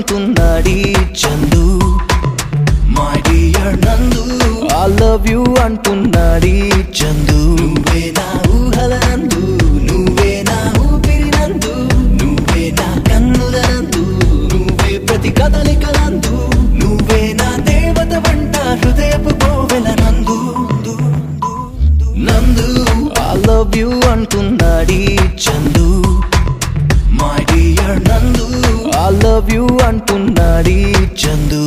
అంటున్నాడీ Chandu my dear Nandu I love you అంటున్నాడీ చందు నువ్వే నా ఊహల నందు నువ్వే నా ఊపిరి నందు నువ్వే నా కన్నుల నందు నువ్వే ప్రతి కదలికలందు నువ్వే నా దేవత వంట హృదయపు కోవెల Nandu Nandu I love you అంటున్నాడీ Chandu my dear Nandu I love you అంటున్నాడీ చందు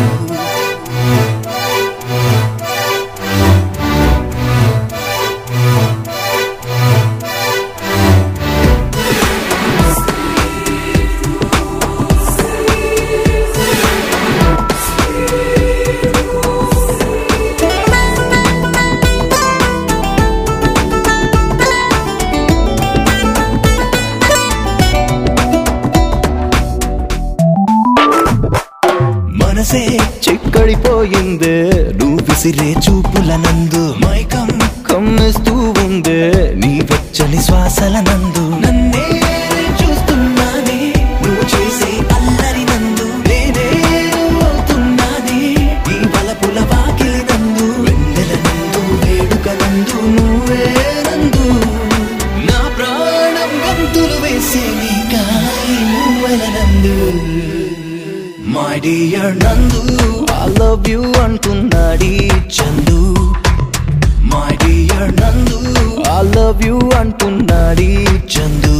మనసే చిక్కడిపోయిందే నువ్వు విసిరే చూపుల నందు మైకం కమ్మేస్తూ ఉందే నీ వెచ్చని శ్వాసల నందు నన్నే చూస్తున్నానే నువ్వు చేసే అల్లరి నందు నేనే అవుతున్నానే నీ వలపుల వాకిలి నందు వెన్నెల నందు వేడుక నందు నువ్వే నందు నా ప్రాణం గంతులు వేసే నీ కాయి నువ్వెల Nandu my dear Nandu I love you అంటున్నాడీ Chandu my dear Nandu I love you అంటున్నాడీ Chandu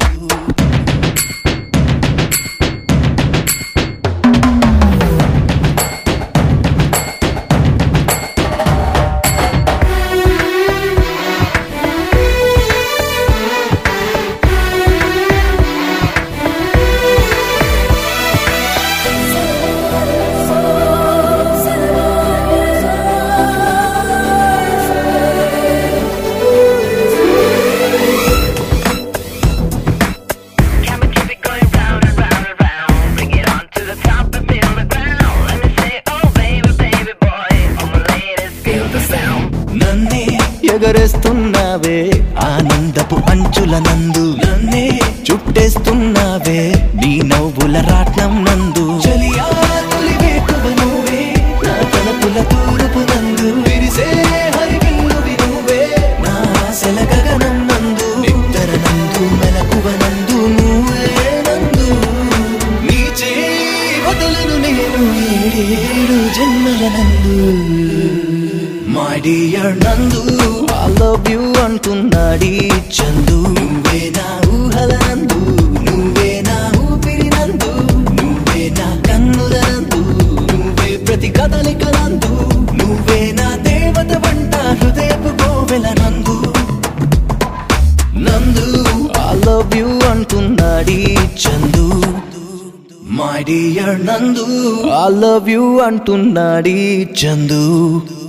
Can we keep it going round and round and round? Bring it on to the top and feel the ground. Let me say, oh baby, baby boy, all my ladies feel the sound. నన్నే ఎగరేస్తున్నావే ఆనందపు అంచుల నందు నన్నే చుట్టేస్తున్నావే నీ నవ్వుల రాట్నం నందు చలియా తొలి వేకువ నువ్వే నా తలపుల తూరుపు నందు విరిసే హరివిల్లువి నువ్వే నా ఆశల గగనం నందు నిద్దర నందు మెలకువ నందు నువ్వే నందు నీ చేయి వదలను నేను ఏడేడు జన్మల Nandu my dear Nandu I love you అంటున్నాడీ చందు నువ్వే నా ఊహల నందు నువ్వే నా ఊపిరి నందు నువ్వే నా కన్నుల నందు నువ్వే ప్రతి కదలికలందు నువ్వే నా దేవత వంట హృదయపు కోవెల Nandu Nandu I love you అంటున్నాడీ Chandu my dear Nandu I love you అంటున్నాడీ చందు